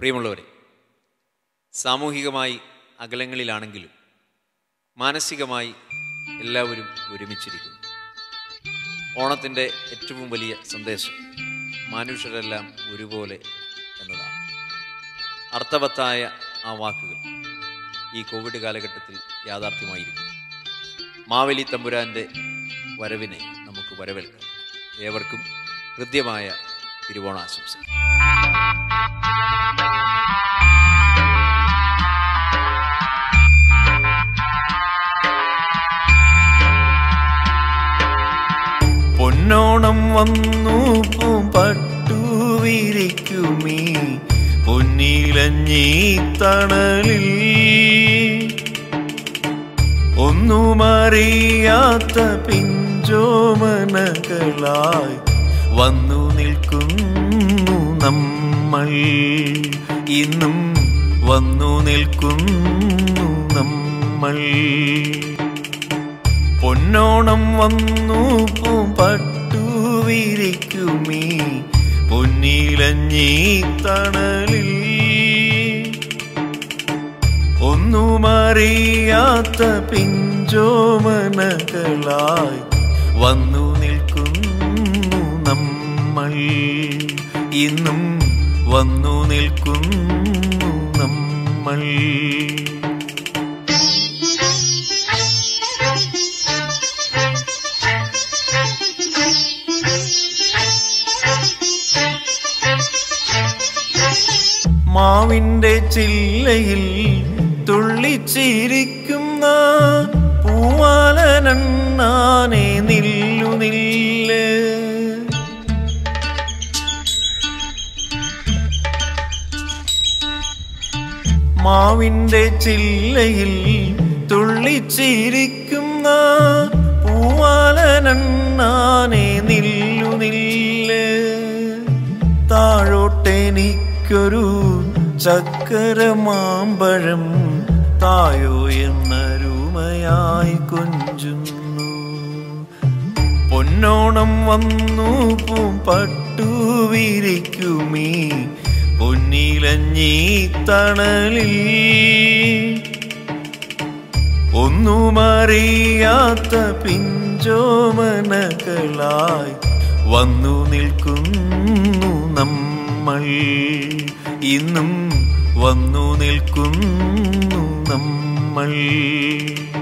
പ്രിയമുള്ളവരെ സാമൂഹികമായി അകലങ്ങളിലാണെങ്കിലും മാനസികമായി എല്ലാവരും ഒരുമിച്ചിരിക്കുന്നു ഓണത്തിൻ്റെ ഏറ്റവും വലിയ സന്ദേശം മനുഷ്യരെല്ലാം ഒരുപോലെ എന്നതാണ് അർത്ഥവത്തായ ആ വാക്കുകൾ ഈ കോവിഡ് കാലഘട്ടത്തിൽ യാഥാർത്ഥ്യമായിരിക്കുന്നു മാവേലി തമ്പുരാൻ്റെ വരവിനെ നമുക്ക് വരവേൽക്കാം ഏവർക്കും ഹൃദ്യമായ തിരുവോണാശംസ പൊന്നോണം വന്നു പട്ടുവിരിക്കുമീ പൊന്നിലഞ്ഞീ തണലിൽ ഒന്നുമറിയാത്ത പിഞ്ചോമനകളായി വന്നു നിൽക്കുന്നു നമ്മൾ ഇന്നും വന്നു നിൽക്കുന്നു നമ്മൾ പൊന്നോണം വന്നു പട്ടുവിരിക്കുമീ പൊന്നിലഞ്ഞീ തണലിൽ ഒന്നുമറിയാത്ത പിഞ്ചോമനകളായി വന്നു നിൽക്കുന്നു നമ്മൾ ഇന്നും വന്നു നിൽക്കുന്നു നമ്മൾ മാവിന്റെ ചില്ലയിൽ തുള്ളിച്ചിരിക്കുന്ന പൂവാലനണ്ണാനെ നില്ലു നില്ല് മാവിന്റെ ചില്ലയിൽ തുള്ളിച്ചിരിക്കുന്ന പൂവാലനണ്ണാനെ നില്ലു നില്ല് താഴോട്ടെനിക്കൊരു ചക്കര മാമ്പഴം തായോ എന്നരുമയായി കൊഞ്ചുന്നു പൊന്നോണം വന്നു പട്ടുവിരിക്കുമീ പൊന്നിലഞ്ഞീ തണലിൽ ഒന്നുമറിയാത്ത പിഞ്ചോമനകളായി വന്നു നിൽക്കുന്നു നമ്മൾ ഇന്നും വന്നു നിൽക്കുന്നു നമ്മൾ